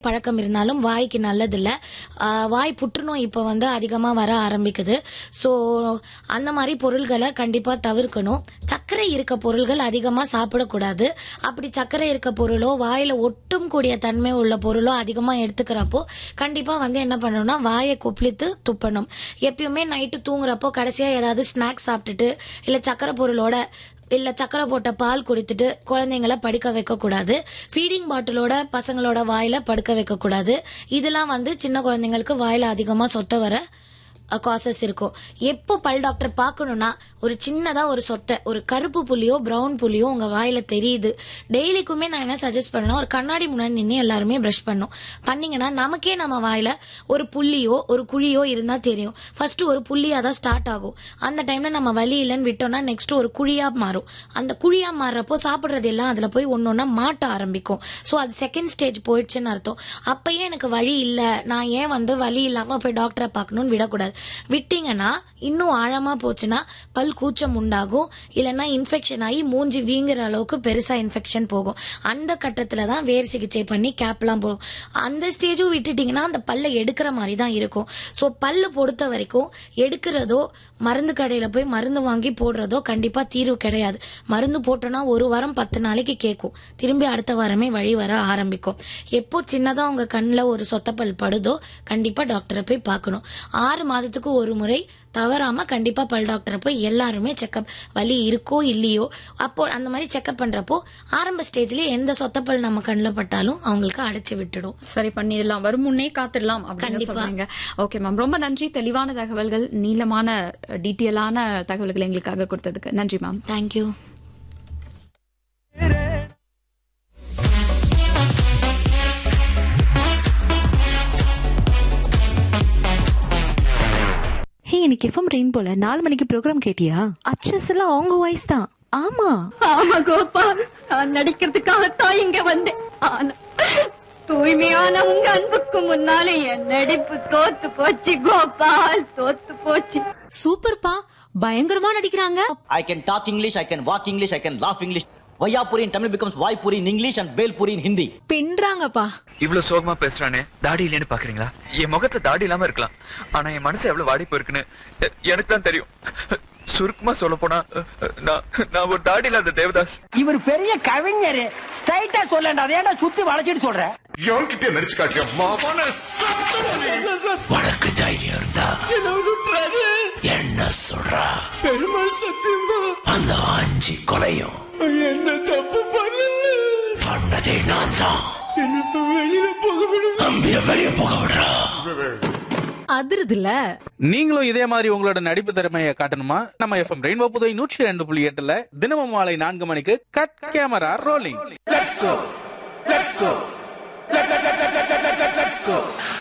பழக்கம் இருந்தாலும் வாய்க்கு நல்லதில்ல ஆஹ் வாய் புற்றுநோய் இப்போ வந்து அதிகமாக வர ஆரம்பிக்குது ஸோ அந்த மாதிரி பொருள்களை கண்டிப்பாக தவிர்க்கணும் சர்க்கரை இருக்க பொருள்கள் அதிகமாக சாப்பிடக்கூடாது அப்படி சர்க்கரை இருக்க பொருளோ வாயில் ஒட்டும் கூடிய தன்மை உள்ள பொருளோ அதிகமாக எடுத்துக்கிறப்போ கண்டிப்பாக வந்து என்ன பண்ணணும்னா வாயை கொப்பளித்து துப்பணும் எப்பயுமே நைட்டு தூங்குறப்போ கடைசியாக ஏதாவது ஸ்நாக்ஸ் சாப்பிட்டுட்டு இல்லை சர்க்கரை பொருளோட இல்ல சக்கரை போட்ட பால் குடித்துட்டு குழந்தைங்கள படுக்க வைக்க கூடாது ஃபீடிங் பாட்டிலோட பசங்களோட வாயில படுக்க வைக்க கூடாது இதெல்லாம் வந்து சின்ன குழந்தைங்களுக்கு வாயில அதிகமா சொத்த வர காசஸ் இருக்கும் எப்போ பல் டாக்டர் பார்க்கணும்னா ஒரு சின்னதா ஒரு சொத்தை ஒரு கருப்பு புள்ளியோ பிரவுன் புள்ளியோ உங்க வாயில தெரியுது டெய்லிக்குமே நான் என்ன சஜஸ்ட் பண்ணேன்னா ஒரு கண்ணாடி முன்னாடி நின்று எல்லாருமே பிரஷ் பண்ணும் பண்ணீங்கன்னா நமக்கே நம்ம வாயில ஒரு புள்ளியோ ஒரு குழியோ இருந்தா தெரியும் ஃபர்ஸ்ட் ஒரு புள்ளியா தான் ஸ்டார்ட் ஆகும் அந்த டைம்ல நம்ம வலி இல்லைன்னு விட்டோம்னா நெக்ஸ்ட் ஒரு குழியா மாறும் அந்த குழியா மாறுறப்போ சாப்பிடுறது எல்லாம் அதுல போய் ஒன்னொன்னா மாட்ட ஆரம்பிக்கும் ஸோ அது செகண்ட் ஸ்டேஜ் போயிடுச்சுன்னு அர்த்தம் அப்பயே எனக்கு வழி இல்லை நான் ஏன் வந்து வலி இல்லாம போய் டாக்டரை பார்க்கணும்னு விடக்கூடாது விட்டீங்கன்னா இன்னும் ஆழமா போச்சுன்னா பல் கூச்சம் உண்டாகும் இல்லைன்னா இன்ஃபெக்ஷன் ஆகி மூஞ்சி வீங்குற அளவுக்கு பெருசா இன்ஃபெக்ஷன் போகும் அந்த கட்டத்துல தான் வேர் சிகிச்சை பண்ணி கேப்லாம் போகும் அந்த ஸ்டேஜும் விட்டுட்டீங்கன்னா அந்த பல்லை எடுக்கிற மாதிரி தான் இருக்கும் ஸோ பல்லு பொறுத்த வரைக்கும் எடுக்கிறதோ மருந்து கடையில போய் மருந்து வாங்கி போடுறதோ கண்டிப்பா தீர்வு கிடையாது மருந்து போட்டோம்னா ஒரு வாரம் பத்து நாளைக்கு கேட்கும் திரும்பி அடுத்த வாரமே வழி வர ஆரம்பிக்கும் எப்போ சின்னதா உங்க கண்ணில் ஒரு சொத்தப்பல் படுதோ கண்டிப்பா டாக்டரை போய் பார்க்கணும் ஆறு மாதத்துக்கு ஒரு முறை தவறாம கண்டிப்பா பல் டாக்டரை போய் எல்லாருமே செக்கப் வலி இருக்கோ இல்லையோ அப்போ அந்த மாதிரி செக்கப் பண்றப்போ ஆரம்ப ஸ்டேஜ்லயே எந்த சொத்தப்பல் நம்ம கண்ணில் பட்டாலும் அவங்களுக்கு அடைச்சு விட்டுடும் சரி பண்ணிடலாம் வரும் முன்னே காத்திடலாம் அப்படின்னு கண்டிப்பா. சொல்றீங்க ஓகே மேம் ரொம்ப நன்றி தெளிவான தகவல்கள் நீளமான டீட்டெயிலான தகவல்களை எங்களுக்காக கொடுத்ததுக்கு நன்றி மேம் தேங்க்யூ ஹே இன்னைக்கு எஃப்எம் ரெயின் போல நாலு மணிக்கு ப்ரோக்ராம் கேட்டியா அச்சஸ் எல்லாம் அவங்க வாய்ஸ் தான் ஆமா ஆமா கோபா நான் நடிக்கிறதுக்காகத்தான் இங்க வந்தேன் ஆனா தூய்மையான உங்க அன்புக்கு முன்னாலே என் நடிப்பு தோத்து போச்சு கோபால் தோத்து போச்சு சூப்பர்ப்பா பயங்கரமா நடிக்கிறாங்க I can talk English, I can walk English, I can laugh English. Vayapuri in Tamil becomes Vaipuri in English and Belpuri in Hindi. பின்றாங்கப்பா இவ்வளவு சோகமா பேசுறானே தாடி இல்லைன்னு பாக்குறீங்களா என் முகத்துல தாடி இல்லாம இருக்கலாம் ஆனா என் மனசு எவ்வளவு வாடி போயிருக்குன்னு எ- எனக்கு தான் தெரியும் சுருக்கமா சொல்ல போனா நான் நான் ஒரு தாடி இல்லாத தேவதாஸ் இவர் பெரிய கவிஞர் ஸ்ட்ரைட்டா சொல்லண்டா அதேடா சுத்தி வளைச்சிட்டு சொல்ற என்கிட்ட நடிச்சு காட்டியா மாமான உனக்கு தைரியம் இருந்தா என்ன சொல்றா பெருமாள் சத்தியமா அந்த ஆஞ்சி கொலையும் என்ன தப்பு பண்ணதே நான் தான் வெளியில போக விடு அம்பிய வெளிய போக விடுறா அதிருதுல நீங்களும் இதே மாதிரி உங்களோட நடிப்பு திறமையை காட்டணுமா நம்ம எஃப்எம் ரெயின்போ புதை நூற்றி ரெண்டு புள்ளி எட்டுல தினமும் மாலை நான்கு மணிக்கு கட் கேமரா ரோலிங்